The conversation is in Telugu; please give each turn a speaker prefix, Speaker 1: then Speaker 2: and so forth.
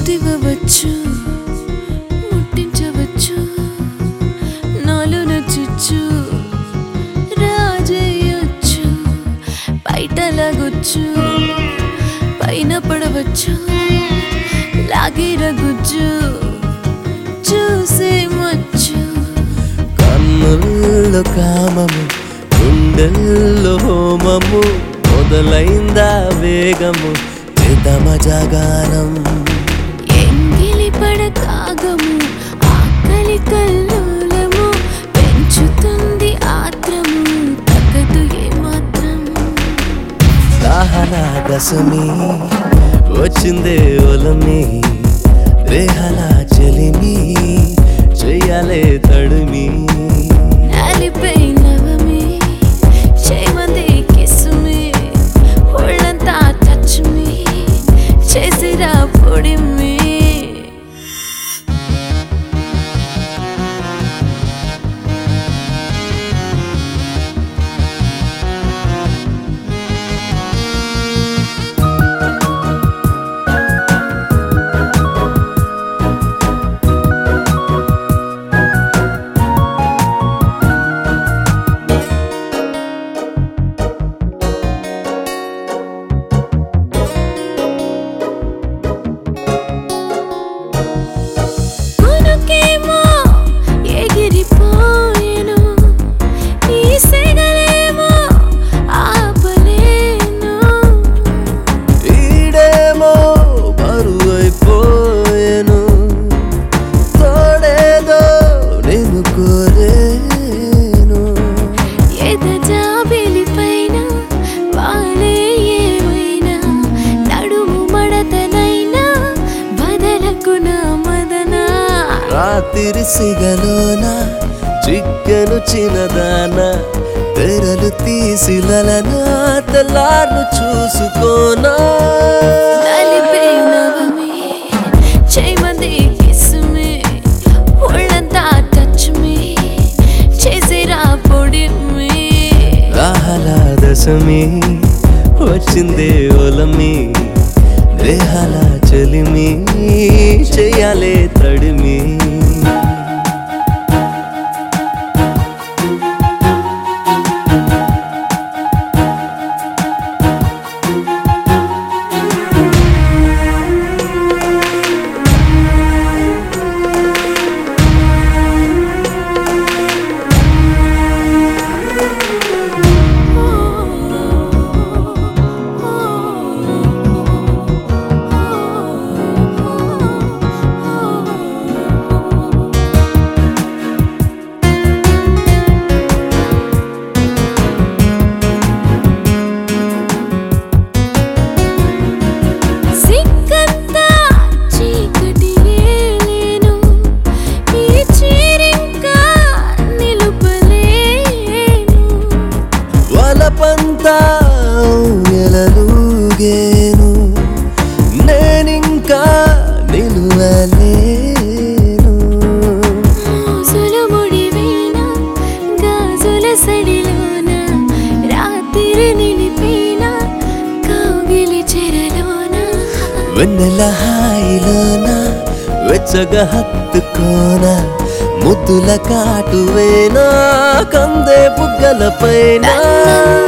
Speaker 1: ముద్దివ్వవచ్చు ముట్టించవచ్చు నాలో నచ్చచ్చు రాజేయొచ్చు బయట లాగొచ్చు పైన పడవచ్చు లాగిరగొచ్చు చూసేమొచ్చు
Speaker 2: కన్నుల్లో కామము గుండెల్లో హోమము మొదలైందా వేగము చేతమ జాగారం
Speaker 1: ఎంగిలి పడకాగము ఆకలి కల్లోలము పెంచుతుంది ఆత్రము తగ్గదు ఏమాత్రం
Speaker 2: దాహన దశమి వచ్చిందే ఒలమి రేహల చెలిమి చెయ్యాలే తడిమి
Speaker 1: నాలిపై నవమి చేయమంది కిస్మి ఒళ్ళంతా టచ్ మీ చేసిరా పొడి మీ కొనుకేమో ఎగిరిపోయెను ఈ సెగలేమో ఆపలేను
Speaker 2: ఈడేమో బరువైపోయేను తోడేదో నేను కోరేను
Speaker 1: ఎదజాబిలి పైన వాలే ఏమైనా నడుము మడతనైనా బదలకు నా మదనా
Speaker 2: రాత్రి సిగలోన చిక్కను చిన్నదాన తెరలు తీసిలనా తెల్లార్లు చూసుకోనా
Speaker 1: నలిపే నవమి చేయమంది కిస్మి ఒళ్ళంతా టచ్ మీ చేసిరా పొడి మీ
Speaker 2: రాహల దశమి వచ్చిందే ఒలమి దేహాల చెలిమి చెయ్యాలే తడిమి
Speaker 1: సిగ్గంతా చీకటి ఏలేను ఈ చీరింకా నిలుపలేను
Speaker 2: వలపంతా ఎలలుగేను నేనింకా నిలువలేను
Speaker 1: మోసులు ముడివేన గాజుల సడిలోన రాత్రి నిలిపేన కౌగిలి చెరలోన
Speaker 2: వెన్నెల హాయిలోన వెచ్చగా హత్తుకోన ముద్దుల కాటువేనా కందే బుగ్గల పైన